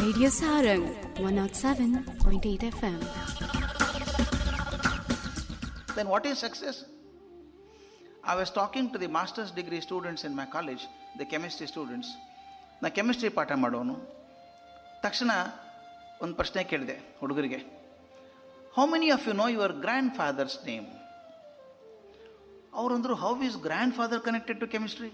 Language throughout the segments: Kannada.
Radio Sarang 107.8 FM. Then what is success? I was talking to the master's degree students in my college, the chemistry students. ನಾ ಕೆಮಿಸ್ಟ್ರಿ ಪಾಠ ಮಾಡೋನು ತಕ್ಷಣ ಒಂದು ಪ್ರಶ್ನೆ ಕೇಳಿದೆ ಹುಡುಗರಿಗೆ how many of you know your grandfather's name ಅವರಂದ್ರು how is grandfather connected to chemistry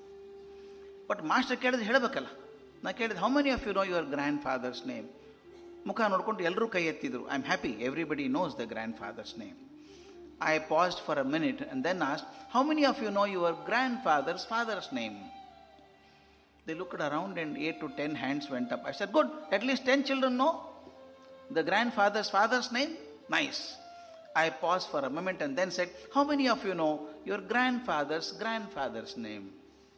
but master ಕೇಳಿದ್ರೆ ಹೇಳಬೇಕಲ್ಲ ನಾ ಕೇಳಿದೆ how many of you know your grandfather's name ಮುಖ ನೋಡ್ಕೊಂಡು ಎಲ್ಲರೂ ಕೈ ಎತ್ತಿದ್ರು I am happy everybody knows the grandfather's name I paused for a minute and then asked, How many of you know your grandfather's father's name? They looked around and eight to ten hands went up. I said, Good, at least ten children know the grandfather's father's name? Nice. I paused for a moment and then said, How many of you know your grandfather's grandfather's name?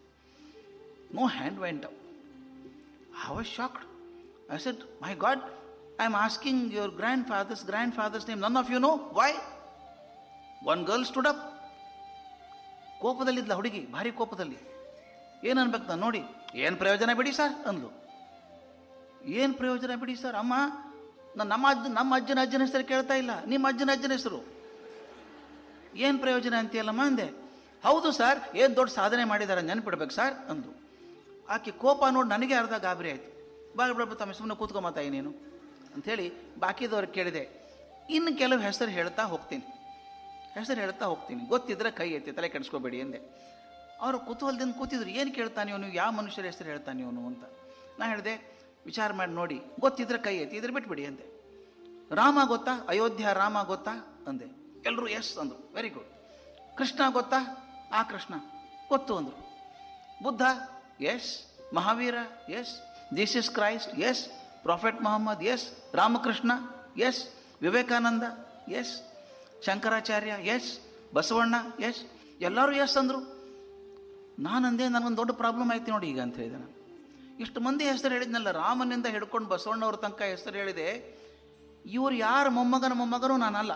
No hand went up. I was shocked. I said, My God, I'm asking your grandfather's grandfather's name. None of you know. Why? One girl stood up ಕೋಪದಲ್ಲಿದ್ಲ ಹುಡುಗಿ ಭಾರಿ ಕೋಪದಲ್ಲಿ ಏನು ಅನ್ಬೇಕು ನಾನು ನೋಡಿ ಏನು ಪ್ರಯೋಜನ ಬಿಡಿ ಸರ್ ಅಂದ್ಲು ಏನು ಪ್ರಯೋಜನ ಬಿಡಿ ಸರ್ ಅಮ್ಮ ನಾನು ನಮ್ಮ ಅಜ್ಜ ನಮ್ಮ ಅಜ್ಜನ ಅಜ್ಜನ ಹೆಸರು ಕೇಳ್ತಾ ಇಲ್ಲ ನಿಮ್ಮ ಅಜ್ಜನ ಅಜ್ಜನ ಹೆಸರು ಏನು ಪ್ರಯೋಜನ ಅಂತೀಯಲ್ಲಮ್ಮ ಅಂದೆ ಹೌದು ಸರ್ ಏನು ದೊಡ್ಡ ಸಾಧನೆ ಮಾಡಿದ್ದಾರೆ ನೆನ್ಪಿಡ್ಬೇಕು ಸರ್ ಅಂದು ಆಕೆ ಕೋಪ ನೋಡಿ ನನಗೆ ಅರ್ಧ ಗಾಬರಿ ಆಯಿತು ಬಾಳ ಬಿಡಪ್ಪ ತಮ್ಮ ಸುಮ್ಮನೆ ಕೂತ್ಕೊಂಬತ್ತಾಯಿ ನೀನು ಅಂಥೇಳಿ ಬಾಕಿದವ್ರಿಗೆ ಕೇಳಿದೆ ಇನ್ನು ಕೆಲವು ಹೆಸರು ಹೇಳ್ತಾ ಹೋಗ್ತೀನಿ ಹೆಸರು ಹೇಳ್ತಾ ಹೋಗ್ತೀನಿ ಗೊತ್ತಿದ್ರೆ ಕೈ ಎತ್ತಿ ತಲೆ ಕೆಡಿಸ್ಕೋಬೇಡಿ ಎಂದೆ ಅವರು ಕುತೂಹಲದಿಂದ ಕೂತಿದ್ರು ಏನು ಕೇಳ್ತಾನೆ ಇವನು ಯಾವ ಮನುಷ್ಯರ ಹೆಸರು ಹೇಳ್ತಾನೆ ಇವನು ಅಂತ ನಾ ಹೇಳಿದೆ ವಿಚಾರ ಮಾಡಿ ನೋಡಿ ಗೊತ್ತಿದ್ರೆ ಕೈ ಎತ್ತಿ ಇದ್ರೆ ಬಿಟ್ಬಿಡಿ ಅಂದೆ ರಾಮ ಗೊತ್ತಾ ಅಯೋಧ್ಯ ರಾಮ ಗೊತ್ತಾ ಅಂದೆ ಎಲ್ಲರೂ ಎಸ್ ಅಂದರು ವೆರಿ ಗುಡ್ ಕೃಷ್ಣ ಗೊತ್ತಾ ಆ ಕೃಷ್ಣ ಗೊತ್ತು ಅಂದರು Buddha yes Mahavira yes Jesus Christ yes prophet Muhammad yes Ramakrishna yes Vivekananda yes Shankaracharya yes Basavanna yes ಎಲ್ಲರೂ ಎಸ್ ಅಂದರು ನಾನಂದೆ ನನಗೊಂದು ದೊಡ್ಡ ಪ್ರಾಬ್ಲಮ್ ಆಯ್ತು ನೋಡಿ ಈಗ ಅಂತ ಹೇಳಿದೆ ನಾನು ಇಷ್ಟು ಮಂದಿ ಹೆಸರು ಹೇಳಿದ್ನಲ್ಲ ರಾಮನಿಂದ ಹಿಡ್ಕೊಂಡು ಬಸವಣ್ಣವ್ರ ತನಕ ಹೆಸರು ಹೇಳಿದೆ ಇವ್ರು ಯಾರ ಮೊಮ್ಮಗನ ಮೊಮ್ಮಗನೂ ನಾನಲ್ಲ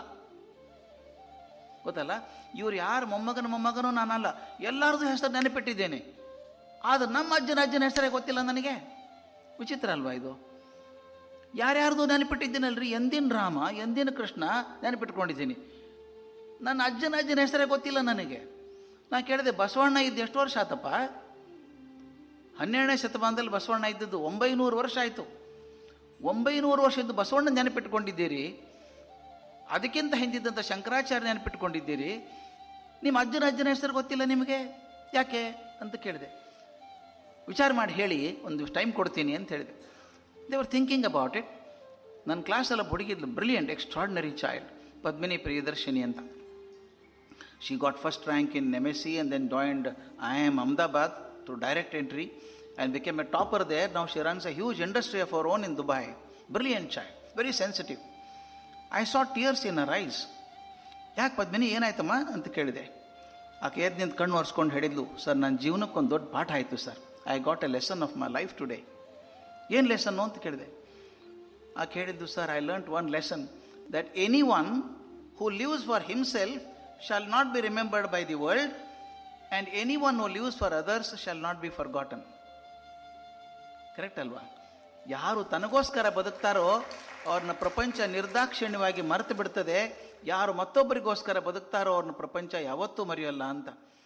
ಗೊತ್ತಲ್ಲ ಇವ್ರು ಯಾರ ಮೊಮ್ಮಗನ ಮೊಮ್ಮಗನೂ ನಾನಲ್ಲ ಎಲ್ಲರದು ಹೆಸರು ನೆನಪಿಟ್ಟಿದ್ದೇನೆ ಆದ್ರೆ ನಮ್ಮ ಅಜ್ಜನ ಅಜ್ಜನ ಹೆಸರೇ ಗೊತ್ತಿಲ್ಲ ನನಗೆ ವಿಚಿತ್ರ ಅಲ್ವಾ ಇದು ಯಾರ್ಯಾರ್ದು ನೆನಪಿಟ್ಟಿದ್ದೀನಲ್ರಿ ಎಂದಿನ ರಾಮ ಎಂದಿನ ಕೃಷ್ಣ ನೆನಪಿಟ್ಕೊಂಡಿದ್ದೀನಿ ನನ್ನ ಅಜ್ಜನ ಅಜ್ಜನ ಹೆಸರೇ ಗೊತ್ತಿಲ್ಲ ನನಗೆ ನಾ ಕೇಳಿದೆ ಬಸವಣ್ಣ ಇದ್ದು ಎಷ್ಟು ವರ್ಷ ಆತಪ್ಪ ಹನ್ನೆರಡನೇ ಶತಮಾನದಲ್ಲಿ ಬಸವಣ್ಣ ಇದ್ದದ್ದು ಒಂಬೈನೂರು ವರ್ಷ ಆಯಿತು ಒಂಬೈನೂರು ವರ್ಷದ್ದು ಬಸವಣ್ಣ ನೆನಪಿಟ್ಕೊಂಡಿದ್ದೀರಿ ಅದಕ್ಕಿಂತ ಹಿಂದಿದ್ದಂಥ ಶಂಕರಾಚಾರ್ಯ ನೆನಪಿಟ್ಕೊಂಡಿದ್ದೀರಿ ನಿಮ್ಮ ಅಜ್ಜನ ಅಜ್ಜನ ಹೆಸರು ಗೊತ್ತಿಲ್ಲ ನಿಮಗೆ ಯಾಕೆ ಅಂತ ಕೇಳಿದೆ ವಿಚಾರ ಮಾಡಿ ಹೇಳಿ ಒಂದು ಟೈಮ್ ಕೊಡ್ತೀನಿ ಅಂತ ಹೇಳಿದೆ they were thinking about it ನನ್ನ ಕ್ಲಾಸೆಲ್ಲ ಹುಡುಗಿದ್ಲು brilliant extraordinary child Padmini Priyadarshini ಅಂತ she got first rank in M S C and then joined IIM Ahmedabad through direct entry and became a topper there ನಾವು she runs a huge industry of our own in Dubai brilliant child very sensitive I saw tears in her eyes ಯಾಕೆ ಪದ್ಮಿನಿ ಏನಾಯ್ತಮ್ಮ ಅಂತ ಕೇಳಿದೆ ಆಕೆ ಎದ್ದು ನಿಂತು ಕಣ್ಣು ಒರೆಸ್ಕೊಂಡು ಹೇಳಿದ್ಲು ಸರ್ ನನ್ನ ಜೀವನಕ್ಕೊಂದು ದೊಡ್ಡ ಪಾಠ ಆಯಿತು sir I got a lesson of my life today ಏನು ಲೆಸನ್ನು ಅಂತ ಕೇಳಿದೆ ಆಕೆ ಹೇಳಿದ್ದು sir I learn one lesson that anyone who lives for himself shall not be remembered by the world and anyone who lives for others shall not be forgotten correct ಅಲ್ವಾ ಯಾರು ತನಗೋಸ್ಕರ ಬದುಕ್ತಾರೋ ಅವ್ರನ್ನ ಪ್ರಪಂಚ ನಿರ್ದಾಕ್ಷಿಣ್ಯವಾಗಿ ಮರೆತು ಬಿಡ್ತದೆ ಯಾರು ಮತ್ತೊಬ್ಬರಿಗೋಸ್ಕರ ಬದುಕ್ತಾರೋ ಅವ್ರನ್ನ ಪ್ರಪಂಚ ಯಾವತ್ತೂ ಮರೆಯೋಲ್ಲ ಅಂತ